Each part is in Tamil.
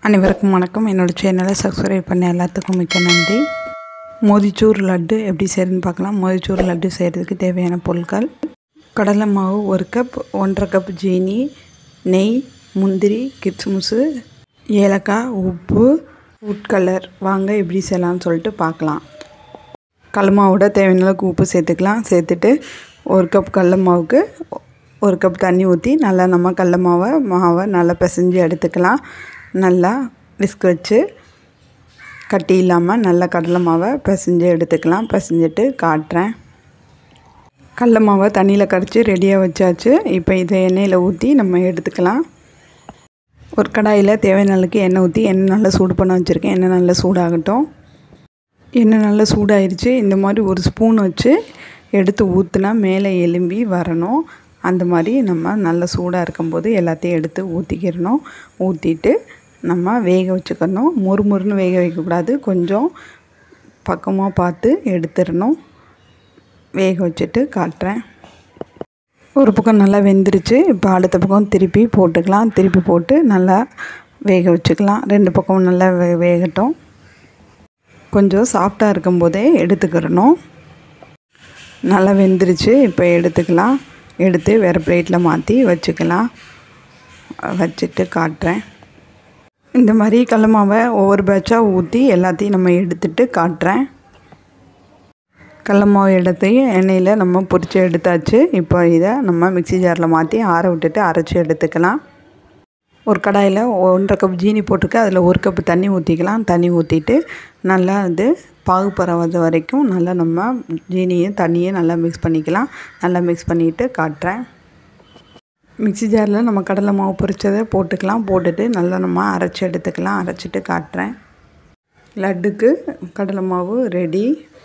அனைவருக்கும் வணக்கம் என்னோடய சேனலை சப்ஸ்கிரைப் பண்ண எல்லாத்துக்கும் மிக்க நன்றி மோதிச்சூர் லட்டு எப்படி செய்யறதுன்னு பார்க்கலாம் மோதிச்சூர் லட்டு செய்கிறதுக்கு தேவையான பொருட்கள் கடலை மாவு ஒரு கப் ஒன்றரை கப் ஜீனி நெய் முந்திரி கிட்ஸ்முஸு ஏலக்காய் உப்பு ஃபுட் கலர் வாங்க எப்படி செய்யலாம்னு சொல்லிட்டு பார்க்கலாம் கடல மாவோட தேவையான அளவுக்கு உப்பு சேர்த்துக்கலாம் சேர்த்துட்டு ஒரு கப் கடல மாவுக்கு ஒரு கப் தண்ணி ஊற்றி நல்லா நம்ம கடல மாவை மாவை நல்லா பிசைஞ்சு எடுத்துக்கலாம் நல்லா விஸ்க் வச்சு கட்டி இல்லாமல் நல்லா கடலை மாவை பிசைஞ்சு எடுத்துக்கலாம் பிசைஞ்சிட்டு காட்டுறேன் கடல மாவை தண்ணியில் கரைச்சி ரெடியாக வச்சாச்சு இப்போ இதை எண்ணெயில் ஊற்றி நம்ம எடுத்துக்கலாம் ஒரு கடாயில் தேவையான அளவுக்கு எண்ணெய் ஊற்றி எண்ணெய் நல்லா சூடு பண்ண வச்சுருக்கேன் எண்ணெய் நல்லா சூடாகட்டும் எண்ணெய் நல்லா சூடாயிருச்சு இந்த மாதிரி ஒரு ஸ்பூன் வச்சு எடுத்து ஊற்றுனா மேலே எலும்பி வரணும் அந்த மாதிரி நம்ம நல்லா சூடாக இருக்கும்போது எல்லாத்தையும் எடுத்து ஊற்றிக்கிறணும் ஊற்றிட்டு நம்ம வேக வச்சுக்கணும் மொறு மொறுன்னு வேக வைக்கக்கூடாது கொஞ்சம் பக்கமாக பார்த்து எடுத்துடணும் வேக வச்சுட்டு காட்டுறேன் ஒரு பக்கம் நல்லா வெந்துருச்சு இப்போ அடுத்த பக்கம் திருப்பி போட்டுக்கலாம் திருப்பி போட்டு நல்லா வேக வச்சுக்கலாம் ரெண்டு பக்கமும் நல்லா வே வேகட்டும் கொஞ்சம் சாஃப்டாக இருக்கும்போதே எடுத்துக்கிறணும் நல்லா வெந்துருச்சு இப்போ எடுத்துக்கலாம் எடுத்து வேறு பிளேட்டில் மாற்றி வச்சுக்கலாம் வச்சுட்டு காட்டுறேன் இந்த மாதிரி கடல மாவை ஒவ்வொரு பேட்சாக ஊற்றி எல்லாத்தையும் நம்ம எடுத்துட்டு காட்டுறேன் கடல மாவு எடுத்தையும் எண்ணெயில் நம்ம பொரித்து எடுத்தாச்சு இப்போ இதை நம்ம மிக்சி ஜாரில் மாற்றி ஆற விட்டுட்டு அரைச்சி எடுத்துக்கலாம் ஒரு கடாயில் ஒன்றரை கப் ஜீனி போட்டுக்க அதில் ஒரு கப்பு தண்ணி ஊற்றிக்கலாம் தண்ணி ஊற்றிட்டு நல்லா அது பாகு பரவது வரைக்கும் நல்லா நம்ம ஜீனியும் தண்ணியும் நல்லா மிக்ஸ் பண்ணிக்கலாம் நல்லா மிக்ஸ் பண்ணிவிட்டு காட்டுறேன் மிக்சி ஜாரில் நம்ம கடலை மாவு பொரிச்சதை போட்டுக்கலாம் போட்டுட்டு நல்லா நம்ம அரைச்சி எடுத்துக்கலாம் அரைச்சிட்டு காட்டுறேன் லட்டுக்கு கடலை மாவு ரெடி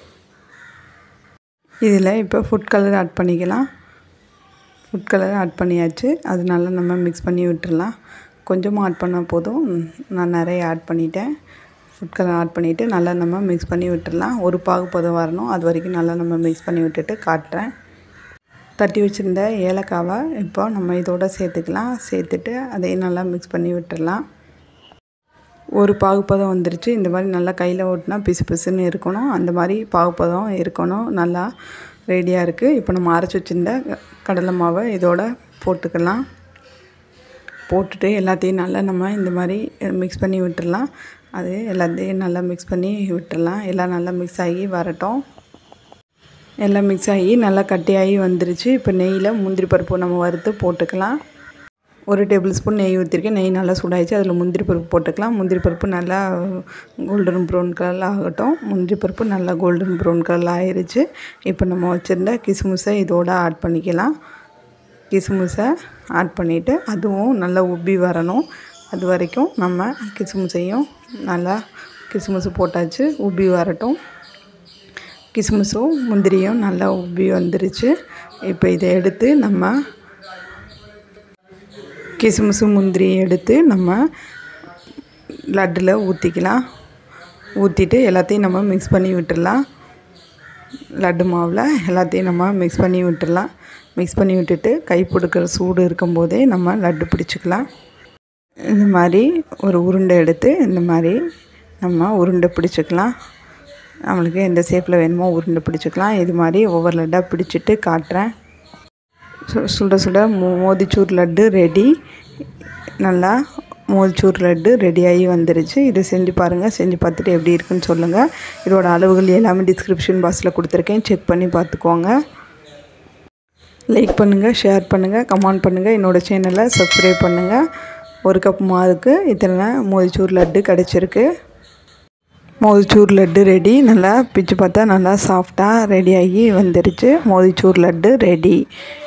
இதில் இப்போ ஃபுட் கலர் ஆட் பண்ணிக்கலாம் ஃபுட் கலர் ஆட் பண்ணியாச்சு அது நல்லா நம்ம மிக்ஸ் பண்ணி விட்டுறலாம் கொஞ்சமாக ஆட் பண்ணால் போதும் நான் நிறைய ஆட் பண்ணிட்டேன் ஃபுட் கலர் ஆட் பண்ணிவிட்டு நல்லா நம்ம மிக்ஸ் பண்ணி விட்டுடலாம் ஒரு பாகு பதம் வரணும் அது வரைக்கும் நல்லா நம்ம மிக்ஸ் பண்ணி விட்டுட்டு காட்டுறேன் தட்டி வச்சுருந்த ஏலக்காவை இப்போ நம்ம இதோட சேர்த்துக்கலாம் சேர்த்துட்டு அதையும் நல்லா மிக்ஸ் பண்ணி விட்டுடலாம் ஒரு பாகுப்பதம் வந்துருச்சு இந்த மாதிரி நல்லா கையில் ஓட்டினா பிசு பிசுன்னு இருக்கணும் அந்த மாதிரி பாகுப்பதம் இருக்கணும் நல்லா ரெடியாக இருக்குது இப்போ நம்ம அரைச்சி வச்சுருந்த கடலை மாவை இதோட போட்டுக்கலாம் போட்டுட்டு எல்லாத்தையும் நல்லா நம்ம இந்த மாதிரி மிக்ஸ் பண்ணி விட்டுடலாம் அது எல்லாத்தையும் நல்லா மிக்ஸ் பண்ணி விட்டுடலாம் எல்லாம் நல்லா மிக்ஸ் ஆகி வரட்டும் எல்லாம் மிக்ஸ் ஆகி நல்லா கட்டியாகி வந்துருச்சு இப்போ நெய்யில் முந்திரி பருப்பு நம்ம வறுத்து போட்டுக்கலாம் ஒரு டேபிள் ஸ்பூன் நெய் ஊற்றிருக்கேன் நெய் நல்லா சூடாயிடுச்சு அதில் முந்திரி பருப்பு போட்டுக்கலாம் முந்திரி பருப்பு நல்லா கோல்டன் ப்ரௌன் கலரில் ஆகட்டும் முந்திரி பருப்பு நல்லா கோல்டன் ப்ரௌன் கலரில் ஆயிடுச்சு இப்போ நம்ம வச்சுருந்த கிஸ்மிஸை இதோட ஆட் பண்ணிக்கலாம் கிஸ்மிஸை ஆட் பண்ணிவிட்டு அதுவும் நல்லா உப்பி வரணும் அது வரைக்கும் நம்ம கிஸ்மிஸையும் நல்லா கிஸ்மிஸ் போட்டாச்சு உப்பி வரட்டும் கிஸ்மிஸும் முந்திரியும் நல்லா உப்பி வந்துருச்சு இப்போ இதை எடுத்து நம்ம கிஸ்மிஸு முந்திரி எடுத்து நம்ம லட்டில் ஊற்றிக்கலாம் ஊற்றிட்டு எல்லாத்தையும் நம்ம மிக்ஸ் பண்ணி விட்டுடலாம் லட்டு மாவில் எல்லாத்தையும் நம்ம மிக்ஸ் பண்ணி விட்டுடலாம் மிக்ஸ் பண்ணி விட்டுட்டு கை பிடிக்கிற சூடு இருக்கும்போதே நம்ம லட்டு பிடிச்சிக்கலாம் இந்த மாதிரி ஒரு உருண்டை எடுத்து இந்த மாதிரி நம்ம உருண்டை பிடிச்சிக்கலாம் நம்மளுக்கு எந்த ஷேப்பில் வேணுமோ உருண்டை பிடிச்சிக்கலாம் இது மாதிரி ஒவ்வொரு லட்டாக பிடிச்சிட்டு காட்டுறேன் சு சுட சுட மோ மோதிச்சூர் லட்டு ரெடி நல்லா மோதிச்சூர் லட்டு ரெடியாகி வந்துருச்சு இது செஞ்சு பாருங்கள் செஞ்சு பார்த்துட்டு எப்படி இருக்குன்னு சொல்லுங்கள் இதோட அளவுகள் எல்லாமே டிஸ்கிரிப்ஷன் பாக்ஸில் கொடுத்துருக்கேன் செக் பண்ணி பார்த்துக்கோங்க லைக் பண்ணுங்கள் ஷேர் பண்ணுங்கள் கமெண்ட் பண்ணுங்கள் என்னோடய சேனலை சப்ஸ்கிரைப் பண்ணுங்கள் ஒரு கப் மாவுக்கு இத்தனை மோதிச்சூர் லட்டு கிடச்சிருக்கு மோதிச்சூர் லட்டு ரெடி நல்லா பிச்சு பார்த்தா நல்லா சாஃப்டாக ரெடியாகி வந்துருச்சு மோதிச்சூர் லட்டு ரெடி